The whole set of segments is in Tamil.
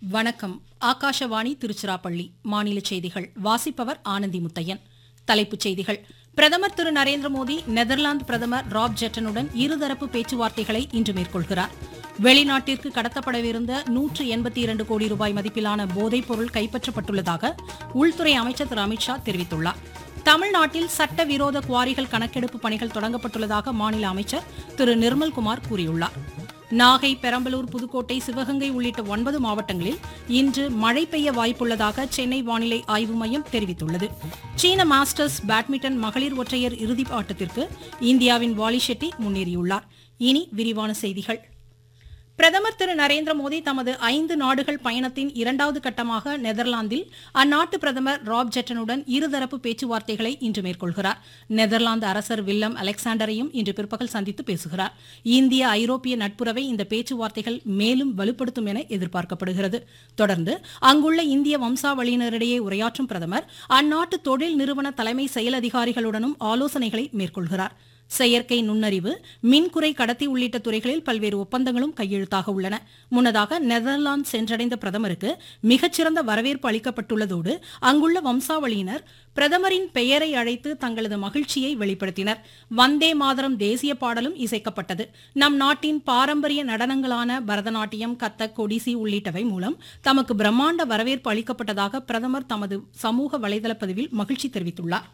வணக்கம் ஆகாஷவாணி திருச்சிராப்பள்ளி மாநில செய்திகள் வாசிப்பவர் ஆனந்தி முத்தையன் தலைப்புச் செய்திகள் பிரதமர் திரு நரேந்திர மோடி நெதர்லாந்து பிரதமர் ராப் ஜெட்டனுடன் இருதரப்பு பேச்சுவார்த்தைகளை இன்று மேற்கொள்கிறார் வெளிநாட்டிற்கு கடத்தப்படவிருந்த நூற்று எண்பத்தி இரண்டு கோடி ரூபாய் மதிப்பிலான போதைப் பொருள் கைப்பற்றப்பட்டுள்ளதாக உள்துறை அமைச்சர் திரு அமித்ஷா தெரிவித்துள்ளார் தமிழ்நாட்டில் சட்டவிரோத குவாரிகள் கணக்கெடுப்பு பணிகள் தொடங்கப்பட்டுள்ளதாக மாநில அமைச்சர் திரு நிர்மல்குமார் கூறியுள்ளார் நாகை பெரம்பலூர் புதுக்கோட்டை சிவகங்கை உள்ளிட்ட ஒன்பது மாவட்டங்களில் இன்று மழை பெய்ய வாய்ப்புள்ளதாக சென்னை வானிலை ஆய்வு மையம் தெரிவித்துள்ளது சீன மாஸ்டர்ஸ் பேட்மிண்டன் மகளிர் ஒற்றையர் இறுதிப் ஆட்டத்திற்கு இந்தியாவின் வாலி ஷெட்டி முன்னேறியுள்ளார் இனி விரிவான செய்திகள் பிரதமர் திரு நரேந்திர மோடி தமது ஐந்து நாடுகள் பயணத்தின் இரண்டாவது கட்டமாக நெதர்லாந்தில் அந்நாட்டு பிரதமர் ராப் ஜெட்டனுடன் இருதரப்பு பேச்சுவார்த்தைகளை இன்று மேற்கொள்கிறார் நெதர்லாந்து அரசர் வில்லம் அலெக்சாண்டரையும் இன்று பிற்பகல் சந்தித்து பேசுகிறார் இந்திய ஐரோப்பிய நட்புறவை இந்த பேச்சுவார்த்தைகள் மேலும் வலுப்படுத்தும் என எதிர்பார்க்கப்படுகிறது தொடர்ந்து அங்குள்ள இந்திய வம்சாவளியினரிடையே உரையாற்றும் பிரதமர் அந்நாட்டு தொழில் நிறுவன தலைமை செயல் அதிகாரிகளுடனும் ஆலோசனைகளை மேற்கொள்கிறார் செயற்கை நுண்ணறிவு மின்குறை கடத்தி உள்ளிட்ட துறைகளில் பல்வேறு ஒப்பந்தங்களும் கையெழுத்தாக உள்ளன முன்னதாக நெதர்லாந்து சென்றடைந்த பிரதமருக்கு மிகச்சிறந்த வரவேற்பு அளிக்கப்பட்டுள்ளதோடு அங்குள்ள வம்சாவளியினர் பிரதமரின் பெயரை அழைத்து தங்களது மகிழ்ச்சியை வெளிப்படுத்தினர் வந்தே மாதரம் தேசிய பாடலும் இசைக்கப்பட்டது நம் நாட்டின் பாரம்பரிய நடனங்களான பரதநாட்டியம் கத்தக் ஒடிசி உள்ளிட்டவை மூலம் தமக்கு பிரம்மாண்ட வரவேற்பு அளிக்கப்பட்டதாக பிரதமர் தமது சமூக வலைதள பதிவில் மகிழ்ச்சி தெரிவித்துள்ளார்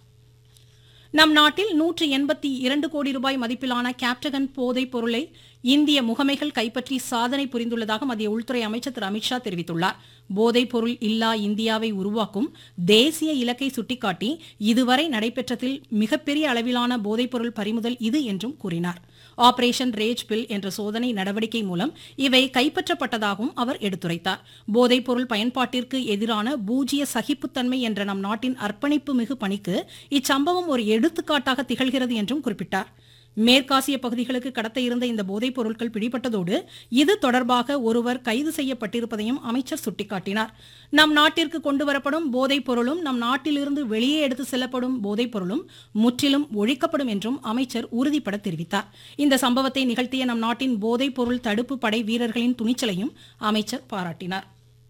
நம் நாட்டில் நூற்று எண்பத்தி இரண்டு கோடி ரூபாய் மதிப்பிலான கேப்டகன் போதைப் பொருளை இந்திய முகமைகள் கைப்பற்றி சாதனை புரிந்துள்ளதாக மத்திய உள்துறை அமைச்சர் திரு அமித்ஷா தெரிவித்துள்ளார் போதைப் பொருள் இல்லா இந்தியாவை உருவாக்கும் தேசிய இலக்கை சுட்டிக்காட்டி இதுவரை நடைபெற்றதில் மிகப்பெரிய அளவிலான போதைப் பொருள் பறிமுதல் இது என்றும் கூறினார் ஆபரேஷன் ரேஜ் பில் என்ற சோதனை நடவடிக்கை மூலம் இவை கைப்பற்றப்பட்டதாகவும் அவர் எடுத்துரைத்தார் போதைப் பொருள் பயன்பாட்டிற்கு எதிரான பூஜ்ய சகிப்புத்தன்மை என்ற நம் நாட்டின் அர்ப்பணிப்பு மிகு பணிக்கு இச்சம்பவம் ஒரு எடுத்துக்காட்டாக திகழ்கிறது என்றும் குறிப்பிட்டார் மேற்காசிய பகுதிகளுக்கு கடத்த இருந்த இந்த போதைப் பொருட்கள் பிடிபட்டதோடு இது தொடர்பாக ஒருவர் கைது செய்யப்பட்டிருப்பதையும் அமைச்சர் சுட்டிக்காட்டினார் நம் நாட்டிற்கு கொண்டுவரப்படும் போதைப் பொருளும் நம் நாட்டிலிருந்து வெளியே எடுத்து செல்லப்படும் போதைப் பொருளும் முற்றிலும் ஒழிக்கப்படும் என்றும் அமைச்சர் உறுதிபட தெரிவித்தார் இந்த சம்பவத்தை நிகழ்த்திய நம் நாட்டின் போதைப் பொருள் தடுப்பு படை வீரர்களின் துணிச்சலையும் அமைச்சர் பாராட்டினார்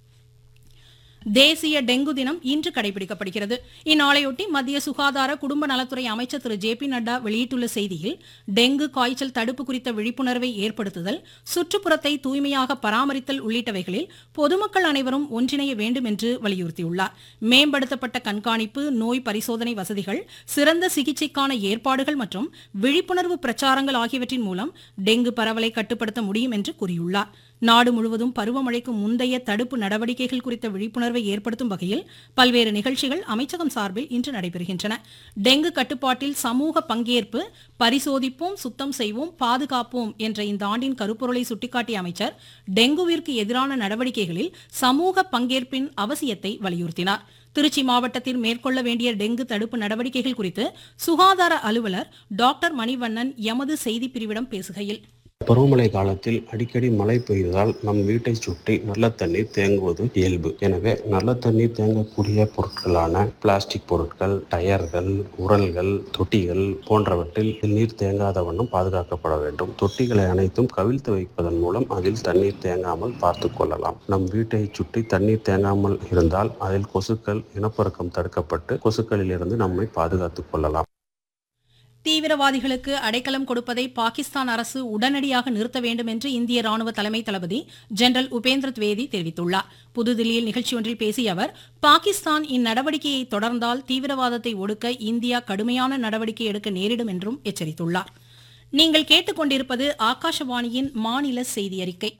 தேசிய டெங்கு தினம் இன்று கடைபிடிக்கப்படுகிறது இந்நாளையொட்டி மத்திய சுகாதார குடும்ப நலத்துறை அமைச்சர் திரு ஜே பி நட்டா வெளியிட்டுள்ள செய்தியில் டெங்கு காய்ச்சல் தடுப்பு குறித்த விழிப்புணர்வை ஏற்படுத்துதல் சுற்றுப்புறத்தை தூய்மையாக பராமரித்தல் உள்ளிட்டவைகளில் பொதுமக்கள் அனைவரும் ஒன்றிணைய வேண்டும் என்று வலியுறுத்தியுள்ளார் மேம்படுத்தப்பட்ட கண்காணிப்பு நோய் பரிசோதனை வசதிகள் சிறந்த சிகிச்சைக்கான ஏற்பாடுகள் மற்றும் விழிப்புணர்வு பிரச்சாரங்கள் ஆகியவற்றின் மூலம் டெங்கு பரவலை கட்டுப்படுத்த முடியும் என்று கூறியுள்ளார் நாடு முழுவதும் பருவமழைக்கு முந்தைய தடுப்பு நடவடிக்கைகள் குறித்த விழிப்புணர்வை ஏற்படுத்தும் வகையில் பல்வேறு நிகழ்ச்சிகள் அமைச்சகம் சார்பில் இன்று நடைபெறுகின்றன டெங்கு கட்டுப்பாட்டில் சமூக பங்கேற்பு பரிசோதிப்போம் சுத்தம் செய்வோம் பாதுகாப்போம் என்ற இந்த ஆண்டின் கருப்பொருளை சுட்டிக்காட்டிய அமைச்சர் டெங்குவிற்கு எதிரான நடவடிக்கைகளில் சமூக பங்கேற்பின் அவசியத்தை வலியுறுத்தினார் திருச்சி மாவட்டத்தில் மேற்கொள்ள வேண்டிய டெங்கு தடுப்பு நடவடிக்கைகள் குறித்து சுகாதார அலுவலர் டாக்டர் மணிவண்ணன் எமது செய்திப் பிரிவிடம் பேசுகையில் பருவமழை காலத்தில் அடிக்கடி மழை பெய்வதால் நம் வீட்டை சுற்றி நல்ல தண்ணீர் தேங்குவது இயல்பு எனவே நல்ல தண்ணீர் தேங்கக்கூடிய பொருட்களான பிளாஸ்டிக் பொருட்கள் டயர்கள் உரல்கள் தொட்டிகள் போன்றவற்றில் நீர் தேங்காத வண்ணம் பாதுகாக்கப்பட வேண்டும் தொட்டிகளை அனைத்தும் கவிழ்த்து வைப்பதன் மூலம் அதில் தண்ணீர் தேங்காமல் பார்த்து கொள்ளலாம் நம் வீட்டை சுற்றி தண்ணீர் தேங்காமல் இருந்தால் அதில் கொசுக்கள் இனப்பெருக்கம் தடுக்கப்பட்டு கொசுக்களில் இருந்து நம்மை பாதுகாத்துக் கொள்ளலாம் தீவிரவாதிகளுக்கு அடைக்கலம் கொடுப்பதை பாகிஸ்தான் அரசு உடனடியாக நிறுத்த வேண்டும் என்று இந்திய ராணுவ தலைமை தளபதி ஜெனரல் உபேந்திர திவேதி தெரிவித்துள்ளார் புதுதில்லியில் நிகழ்ச்சி ஒன்றில் பேசிய அவர் பாகிஸ்தான் இந்நடவடிக்கையை தொடர்ந்தால் தீவிரவாதத்தை ஒடுக்க இந்தியா கடுமையான நடவடிக்கை எடுக்க நேரிடும் என்றும் எச்சரித்துள்ளார் நீங்கள் கேட்டுக்கொண்டிருப்பது ஆகாஷவாணியின் மாநில செய்தி அறிக்கை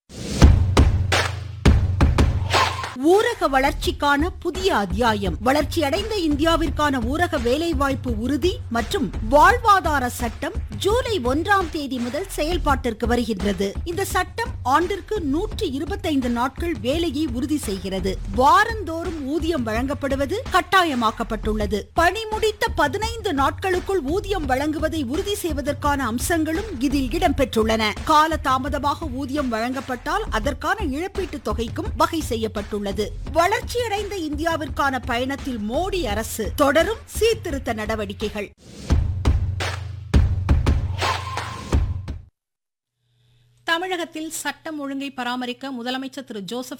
ஊரக வளர்ச்சிக்கான புதிய அத்தியாயம் வளர்ச்சியடைந்த இந்தியாவிற்கான ஊரக வேலைவாய்ப்பு உறுதி மற்றும் வாழ்வாதார சட்டம் ஜூலை ஒன்றாம் தேதி முதல் செயல்பாட்டிற்கு வருகின்றது இந்த சட்டம் ஆண்டிற்கு நூற்றி இருபத்தைந்து நாட்கள் வேலையை உறுதி செய்கிறது வாரந்தோறும் ஊதியம் வழங்கப்படுவது கட்டாயமாக்கப்பட்டுள்ளது பணி முடித்த பதினைந்து நாட்களுக்குள் ஊதியம் வழங்குவதை உறுதி செய்வதற்கான அம்சங்களும் இதில் இடம்பெற்றுள்ளன கால தாமதமாக ஊதியம் வழங்கப்பட்டால் அதற்கான இழப்பீட்டு தொகைக்கும் வகை செய்யப்பட்டுள்ளது வளர்ச்சியடைந்த இந்தியாவிற்கான பயணத்தில் மோடி அரசு தொடரும் சீர்திருத்த நடவடிக்கைகள் தமிழகத்தில் சட்டம் ஒழுங்கை பராமரிக்க முதலமைச்சர் திரு ஜோசப்